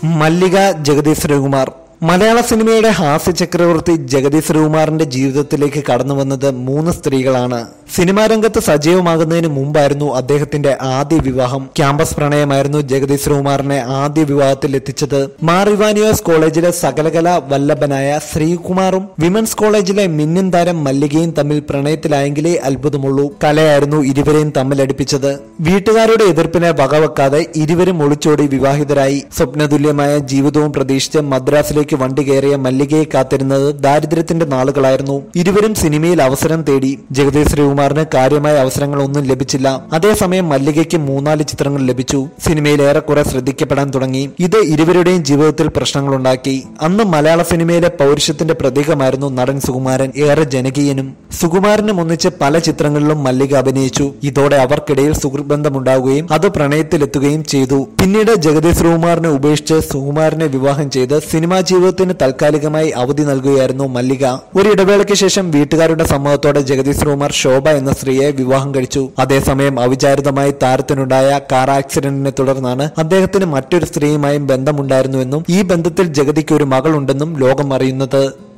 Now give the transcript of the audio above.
മല്ലിക ജഗദീഷ് ശ്രീകുമാർ മലയാള സിനിമയുടെ ഹാസ്യ ചക്രവർത്തി ജഗദീഷ് ശ്രീകുമാറിന്റെ ജീവിതത്തിലേക്ക് കടന്നു വന്നത് മൂന്ന് സ്ത്രീകളാണ് സിനിമാ രംഗത്ത് സജീവമാകുന്നതിന് മുമ്പായിരുന്നു അദ്ദേഹത്തിന്റെ ആദ്യ വിവാഹം ക്യാമ്പസ് പ്രണയമായിരുന്നു ജഗദീഷ് ശ്രീകുമാറിനെ ആദ്യ വിവാഹത്തിൽ എത്തിച്ചത് മാറിവാനിയോസ് കോളേജിലെ സകലകല വല്ലഭനായ ശ്രീകുമാറും വിമൻസ് കോളേജിലെ മിന്നൻ താരം മല്ലികയും തമ്മിൽ പ്രണയത്തിലായെങ്കിലേ അത്ഭുതമുള്ളൂ കലയായിരുന്നു ഇരുവരെയും തമ്മിലടിപ്പിച്ചത് വീട്ടുകാരുടെ എതിർപ്പിനെ വകവെക്കാതെ ഇരുവരും ഒളിച്ചോടി വിവാഹിതരായി സ്വപ്നതുല്യമായ ജീവിതവും പ്രതീക്ഷിച്ച് മദ്രാസിലേക്ക് വണ്ടി കയറിയ മല്ലികയെ കാത്തിരുന്നത് ദാരിദ്ര്യത്തിന്റെ നാളുകളായിരുന്നു ഇരുവരും സിനിമയിൽ അവസരം തേടി ജഗദീഷ് ശ്രീകുമാറിന് കാര്യമായ അവസരങ്ങളൊന്നും ലഭിച്ചില്ല അതേസമയം മല്ലികയ്ക്ക് മൂന്നാല് ചിത്രങ്ങൾ ലഭിച്ചു സിനിമയിൽ ഏറെക്കുറെ ശ്രദ്ധിക്കപ്പെടാൻ തുടങ്ങി ഇത് ഇരുവരുടെയും ജീവിതത്തിൽ പ്രശ്നങ്ങളുണ്ടാക്കി അന്ന് മലയാള സിനിമയിലെ പൗരുഷത്തിന്റെ പ്രതീകമായിരുന്നു നടൻ സുകുമാരൻ ഏറെ ജനകീയനും സുകുമാരനും ഒന്നിച്ച് പല ചിത്രങ്ങളിലും മല്ലിക അഭിനയിച്ചു ഇതോടെ അവർക്കിടയിൽ സുഹൃത്ബന്ധമുണ്ടാവുകയും അത് പ്രണയത്തിലെത്തുകയും ചെയ്തു പിന്നീട് ജഗദീഷ് ശ്രീകുമാറിനെ ഉപേക്ഷിച്ച് സുകുമാരനെ വിവാഹം ചെയ്ത് സിനിമാ ജീവിതത്തിന് താൽക്കാലികമായി അവധി നൽകുകയായിരുന്നു മല്ലിക ഒരു ഇടവേളയ്ക്ക് ശേഷം വീട്ടുകാരുടെ സമ്മതത്തോടെ ജഗദീഷ് ശ്രീകുമാർ ശോഭ എന്ന സ്ത്രീയെ വിവാഹം കഴിച്ചു അതേസമയം അവിചാരിതമായി താരത്തിനുണ്ടായ കാർ ആക്സിഡന്റിനെ തുടർന്നാണ് അദ്ദേഹത്തിന് മറ്റൊരു സ്ത്രീയുമായും ബന്ധമുണ്ടായിരുന്നുവെന്നും ഈ ബന്ധത്തിൽ ജഗതിക്ക് ഒരു മകളുണ്ടെന്നും ലോകം അറിയുന്നത്